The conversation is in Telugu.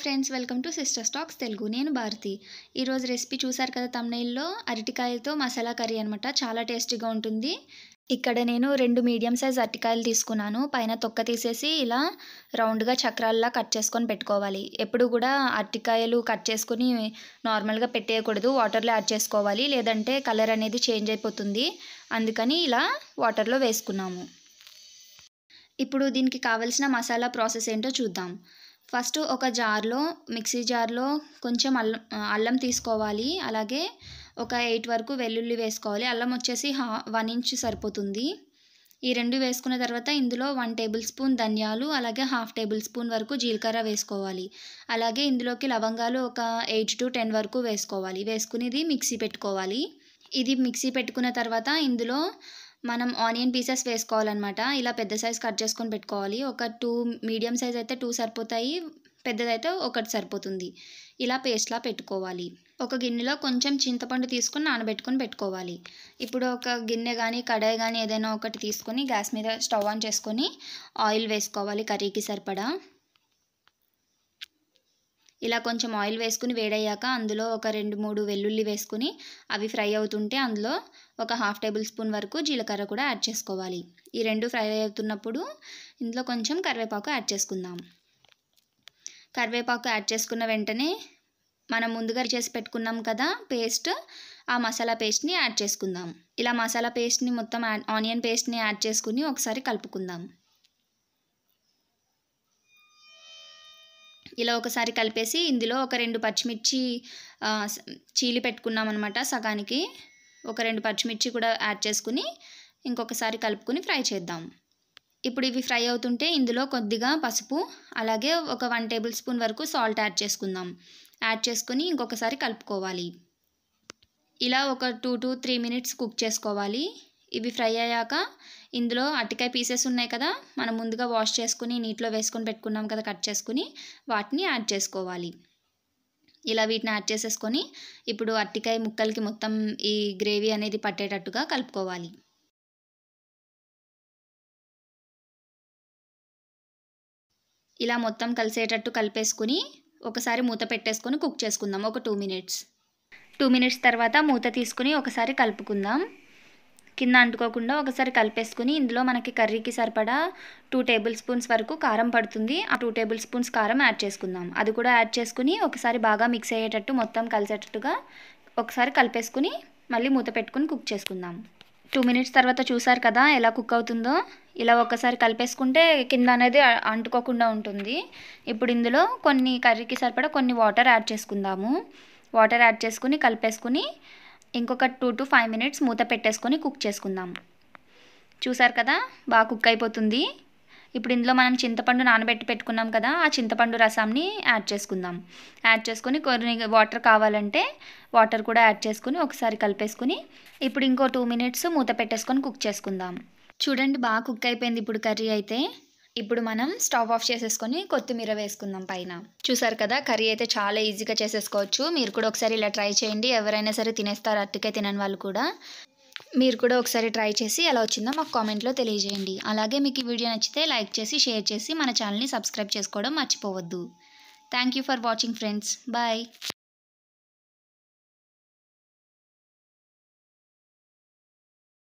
friends welcome to sister stocks Telugu నేను భారతి ఈరోజు రెసిపీ చూసారు కదా తమ్నైల్లో అరటికాయలతో మసాలా కర్రీ అనమాట చాలా టేస్టీగా ఉంటుంది ఇక్కడ నేను రెండు మీడియం సైజ్ అరటికాయలు తీసుకున్నాను పైన తొక్క తీసేసి ఇలా రౌండ్గా చక్రాల్లా కట్ చేసుకొని పెట్టుకోవాలి ఎప్పుడు కూడా అరటికాయలు కట్ చేసుకుని నార్మల్గా పెట్టేయకూడదు వాటర్లో యాడ్ చేసుకోవాలి లేదంటే కలర్ అనేది చేంజ్ అయిపోతుంది అందుకని ఇలా వాటర్లో వేసుకున్నాము ఇప్పుడు దీనికి కావలసిన మసాలా ప్రాసెస్ ఏంటో చూద్దాం ఫస్ట్ ఒక జార్లో మిక్సీ జార్లో కొంచెం అల్లం అల్లం తీసుకోవాలి అలాగే ఒక ఎయిట్ వరకు వెల్లుల్లి వేసుకోవాలి అల్లం వచ్చేసి హా వన్ ఇంచ్ సరిపోతుంది ఈ రెండు వేసుకున్న తర్వాత ఇందులో వన్ టేబుల్ స్పూన్ ధనియాలు అలాగే హాఫ్ టేబుల్ స్పూన్ వరకు జీలకర్ర వేసుకోవాలి అలాగే ఇందులోకి లవంగాలు ఒక ఎయిట్ టు టెన్ వరకు వేసుకోవాలి వేసుకుని ఇది మిక్సీ పెట్టుకోవాలి ఇది మిక్సీ పెట్టుకున్న తర్వాత ఇందులో మనం ఆనియన్ పీసెస్ వేసుకోవాలన్నమాట ఇలా పెద్ద సైజ్ కట్ చేసుకొని పెట్టుకోవాలి ఒక టూ మీడియం సైజ్ అయితే టూ సరిపోతాయి పెద్దదైతే ఒకటి సరిపోతుంది ఇలా పేస్ట్లా పెట్టుకోవాలి ఒక గిన్నెలో కొంచెం చింతపండు తీసుకొని నానబెట్టుకొని పెట్టుకోవాలి ఇప్పుడు ఒక గిన్నె కానీ కడాయి కానీ ఏదైనా ఒకటి తీసుకొని గ్యాస్ మీద స్టవ్ ఆన్ చేసుకొని ఆయిల్ వేసుకోవాలి కర్రీకి సరిపడా ఇలా కొంచెం ఆయిల్ వేసుకుని వేడయ్యాక అందులో ఒక రెండు మూడు వెల్లుల్లి వేసుకుని అవి ఫ్రై అవుతుంటే అందులో ఒక హాఫ్ టేబుల్ స్పూన్ వరకు జీలకర్ర కూడా యాడ్ చేసుకోవాలి ఈ రెండు ఫ్రై అవుతున్నప్పుడు ఇందులో కొంచెం కరివేపాకు యాడ్ చేసుకుందాం కరివేపాకు యాడ్ చేసుకున్న వెంటనే మనం ముందుగా చేసి పెట్టుకున్నాం కదా పేస్ట్ ఆ మసాలా పేస్ట్ని యాడ్ చేసుకుందాం ఇలా మసాలా పేస్ట్ని మొత్తం యాడ్ ఆనియన్ పేస్ట్ని యాడ్ చేసుకుని ఒకసారి కలుపుకుందాం ఇలా ఒకసారి కలిపేసి ఇందులో ఒక రెండు పచ్చిమిర్చి చీలి పెట్టుకున్నాం అనమాట సగానికి ఒక రెండు పచ్చిమిర్చి కూడా యాడ్ చేసుకుని ఇంకొకసారి కలుపుకొని ఫ్రై చేద్దాం ఇప్పుడు ఇవి ఫ్రై అవుతుంటే ఇందులో కొద్దిగా పసుపు అలాగే ఒక వన్ టేబుల్ స్పూన్ వరకు సాల్ట్ యాడ్ చేసుకుందాం యాడ్ చేసుకుని ఇంకొకసారి కలుపుకోవాలి ఇలా ఒక two to three minutes cook చేసుకోవాలి ఇవి ఫ్రై అయ్యాక ఇందులో అరటికాయ పీసెస్ ఉన్నాయి కదా మనం ముందుగా వాష్ చేసుకుని నీటిలో వేసుకొని పెట్టుకున్నాం కదా కట్ చేసుకుని వాటిని యాడ్ చేసుకోవాలి ఇలా వీటిని యాడ్ చేసేసుకొని ఇప్పుడు అరటికాయ ముక్కలకి మొత్తం ఈ గ్రేవీ అనేది పట్టేటట్టుగా కలుపుకోవాలి ఇలా మొత్తం కలిసేటట్టు కలిపేసుకుని ఒకసారి మూత పెట్టేసుకొని కుక్ చేసుకుందాం ఒక టూ మినిట్స్ టూ మినిట్స్ తర్వాత మూత తీసుకుని ఒకసారి కలుపుకుందాం కింద అంటుకోకుండా ఒకసారి కలిపేసుకుని ఇందులో మనకి కర్రీకి సరిపడా టూ టేబుల్ స్పూన్స్ వరకు కారం పడుతుంది ఆ టూ టేబుల్ స్పూన్స్ కారం యాడ్ చేసుకుందాం అది కూడా యాడ్ చేసుకుని ఒకసారి బాగా మిక్స్ అయ్యేటట్టు మొత్తం కలిసేటట్టుగా ఒకసారి కలిపేసుకుని మళ్ళీ మూత పెట్టుకుని కుక్ చేసుకుందాం టూ మినిట్స్ తర్వాత చూసారు కదా ఎలా కుక్ అవుతుందో ఇలా ఒకసారి కలిపేసుకుంటే కింద అనేది అంటుకోకుండా ఉంటుంది ఇప్పుడు ఇందులో కొన్ని కర్రీకి సరిపడా కొన్ని వాటర్ యాడ్ చేసుకుందాము వాటర్ యాడ్ చేసుకుని కలిపేసుకుని ఇంకొక టూ టు ఫైవ్ మినిట్స్ మూత పెట్టేసుకొని కుక్ చేసుకుందాం చూసారు కదా బాగా కుక్ అయిపోతుంది ఇప్పుడు ఇందులో మనం చింతపండు నానబెట్టి పెట్టుకున్నాం కదా ఆ చింతపండు రసాన్ని యాడ్ చేసుకుందాం యాడ్ చేసుకొని కొన్ని వాటర్ కావాలంటే వాటర్ కూడా యాడ్ చేసుకుని ఒకసారి కలిపేసుకుని ఇప్పుడు ఇంకో టూ మినిట్స్ మూత పెట్టేసుకొని కుక్ చేసుకుందాం చూడండి బాగా కుక్ అయిపోయింది ఇప్పుడు కర్రీ అయితే ఇప్పుడు మనం స్టవ్ ఆఫ్ చేసేసుకొని కొత్తిమీర వేసుకుందాం పైన చూసారు కదా కర్రీ అయితే చాలా ఈజీగా చేసేసుకోవచ్చు మీరు కూడా ఒకసారి ఇలా ట్రై చేయండి ఎవరైనా సరే తినేస్తారు అట్టుకాయ తినని వాళ్ళు కూడా మీరు కూడా ఒకసారి ట్రై చేసి ఎలా వచ్చిందో మాకు కామెంట్లో తెలియజేయండి అలాగే మీకు ఈ వీడియో నచ్చితే లైక్ చేసి షేర్ చేసి మన ఛానల్ని సబ్స్క్రైబ్ చేసుకోవడం మర్చిపోవద్దు thank you for watching friends bye